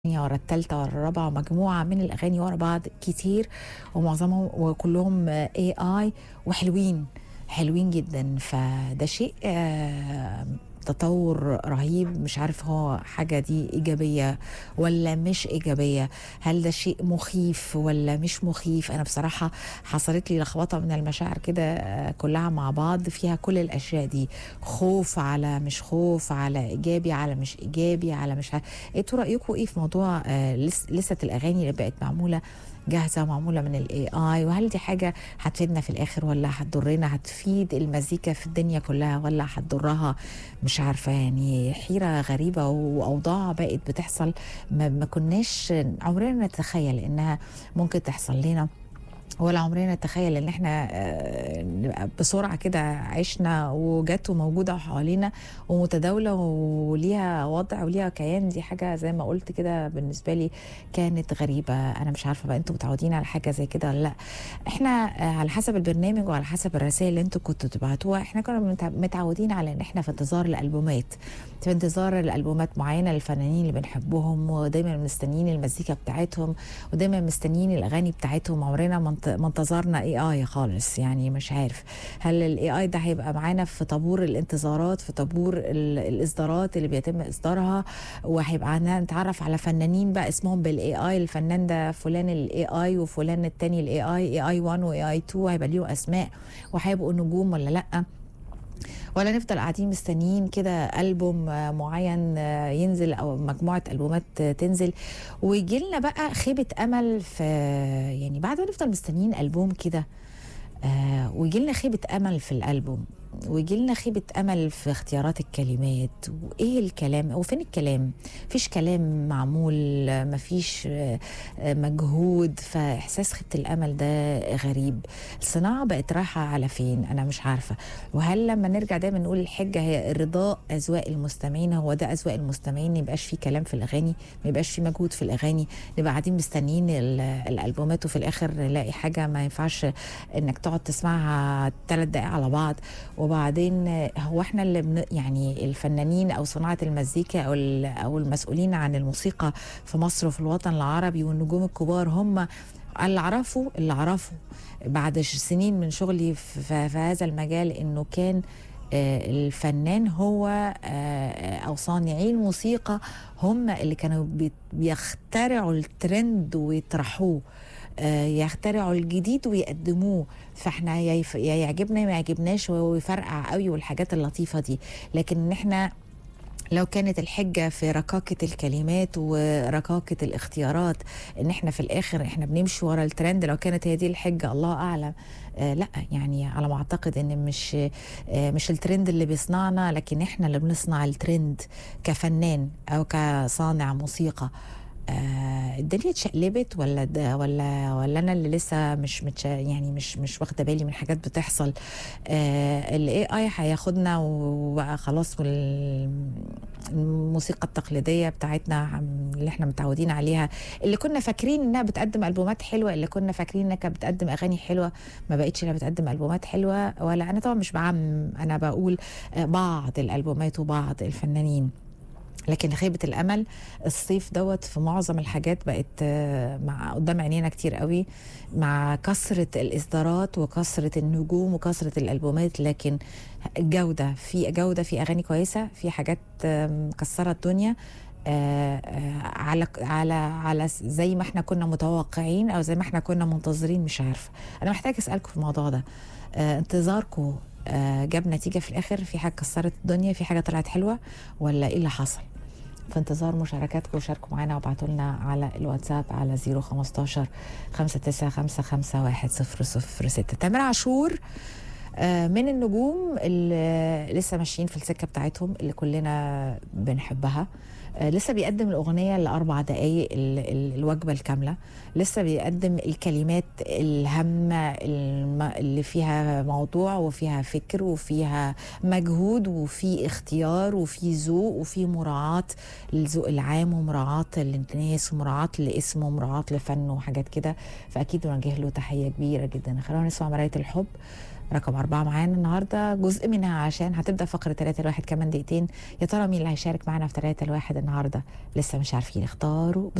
ورا التالتة ورا الرابعة مجموعة من الأغاني ورا بعض كتير ومعظمهم وكلهم اي اي وحلوين حلوين جدا فده شيء آه، تطور رهيب مش عارف هو حاجة دي إيجابية ولا مش إيجابية هل ده شيء مخيف ولا مش مخيف أنا بصراحة حصلت لي لخبطة من المشاعر كده آه، كلها مع بعض فيها كل الأشياء دي خوف على مش خوف على إيجابي على مش إيجابي على مش ع... انتوا رأيكم إيه في موضوع آه، لس- لسه الأغاني اللي بقت معمولة جاهزة معمولة من الاي اي وهل دي حاجة هتفيدنا في الآخر ولا هتضرنا هتفيد المزيكا في الدنيا كلها ولا هتضرها مش عارفة يعني حيرة غريبة وأوضاع بقت بتحصل ما, ما كناش عمرنا نتخيل إنها ممكن تحصل لنا ولا عمرنا نتخيل ان احنا آه، نبقى بسرعه كده عشنا وجت وموجوده حوالينا ومتداوله وليها وضع وليها كيان دي حاجه زي ما قلت كده بالنسبه لي كانت غريبه انا مش عارفه بقى انتوا متعودين على حاجه زي كده ولا لا احنا آه، على حسب البرنامج وعلى حسب الرسائل اللي انتوا كنتوا تبعتوها احنا كنا متع- متعودين على ان احنا في انتظار الالبومات في انتظار الالبومات معينه للفنانين اللي بنحبهم ودايما مستنيين المزيكا بتاعتهم ودايما مستنيين الاغاني بتاعتهم عمرنا ما انت- ما انتظرنا اي اي خالص يعني مش عارف هل الاي اي ده هيبقى معانا في طابور الانتظارات في طابور ال- الاصدارات اللي بيتم اصدارها وهيبقى عندنا نتعرف على فنانين بقى اسمهم بالاي اي الفنان ده فلان الاي اي وفلان التاني الاي اي اي اي 1 واي اي 2 هيبقى ليهم اسماء وهيبقوا نجوم ولا لا ولا نفضل قاعدين مستنيين كده ألبوم آه، معين آه، ينزل أو مجموعة ألبومات آه، تنزل ويجي لنا بقى خيبة أمل في يعني بعد ما نفضل مستنيين ألبوم كده آه ويجي لنا خيبة أمل في الألبوم ويجي لنا خيبة أمل في اختيارات الكلمات وإيه الكلام وفين الكلام فيش كلام معمول آه، مفيش آه، آه، مجهود فإحساس خيبة الأمل ده غريب الصناعة بقت رايحة على فين أنا مش عارفة وهل لما نرجع دايما نقول الحجة هي رضاء أذواق المستمعين هو ده أذواق المستمعين ما يبقاش في كلام في الأغاني ما يبقاش في مجهود في الأغاني نبقى قاعدين مستنيين ال- الألبومات وفي الآخر نلاقي حاجة ما ينفعش إنك تقعد تسمعها ثلاث دقايق على بعض وبعدين هو احنا اللي بن يعني الفنانين او صناعه المزيكا او ال- او المسؤولين عن الموسيقى في مصر وفي الوطن العربي والنجوم الكبار هم اللي عرفوا اللي عرفوا بعد ش- سنين من شغلي في, في في هذا المجال انه كان آه، الفنان هو آه، او صانعي الموسيقى هم اللي كانوا بي- بيخترعوا الترند ويطرحوه آه، يخترعوا الجديد ويقدموه فاحنا يا يف- يا يعجبنا يا ما يعجبناش ويفرقع قوي والحاجات اللطيفه دي لكن ان احنا لو كانت الحجة في ركاكة الكلمات وركاكة الاختيارات ان احنا في الاخر احنا بنمشي ورا الترند لو كانت هي دي الحجة الله اعلم آه لا يعني على ما اعتقد ان مش آه مش الترند اللي بيصنعنا لكن احنا اللي بنصنع الترند كفنان او كصانع موسيقى آه الدنيا اتشقلبت ولا ده ولا ولا انا اللي لسه مش متش يعني مش مش واخده بالي من حاجات بتحصل آه الاي اي هياخدنا وبقى خلاص وال- الموسيقى التقليديه بتاعتنا عم- اللي احنا متعودين عليها اللي كنا فاكرين انها بتقدم البومات حلوه اللي كنا فاكرين انها كانت بتقدم اغاني حلوه ما بقتش لا بتقدم البومات حلوه ولا انا طبعا مش بعم انا بقول آه، بعض الالبومات وبعض الفنانين لكن خيبة الأمل الصيف دوت في معظم الحاجات بقت آه، مع قدام عينينا كتير قوي مع كثرة الإصدارات وكثرة النجوم وكثرة الألبومات لكن الجودة في جودة في أغاني كويسة في حاجات آه، مكسرة الدنيا آه، آه، على على على زي ما احنا كنا متوقعين او زي ما احنا كنا منتظرين مش عارفه انا محتاجه اسالكم في الموضوع ده آه، انتظاركم آه، جاب نتيجه في الاخر في حاجه كسرت الدنيا في حاجه طلعت حلوه ولا ايه اللي حصل في انتظار مشاركاتكم وشاركوا معنا وابعتوا لنا على الواتساب على 015 59551 006 تامر عاشور آه، من النجوم اللي لسه ماشيين في السكه بتاعتهم اللي كلنا بنحبها آه، لسه بيقدم الاغنيه الاربع دقائق ال- ال- الوجبه الكامله لسه بيقدم الكلمات الهامه الم- اللي فيها موضوع وفيها فكر وفيها مجهود وفي اختيار وفي ذوق وفي مراعاه للذوق العام ومراعاه للناس ومراعاه لاسمه ومراعاه لفنه وحاجات كده فاكيد بنوجه له تحيه كبيره جدا خلونا نسمع مرايه الحب رقم أربعة معانا النهاردة جزء منها عشان هتبدأ فقرة ثلاثة الواحد كمان دقيقتين يا ترى مين اللي هيشارك معانا في ثلاثة الواحد النهاردة لسه مش عارفين اختاروا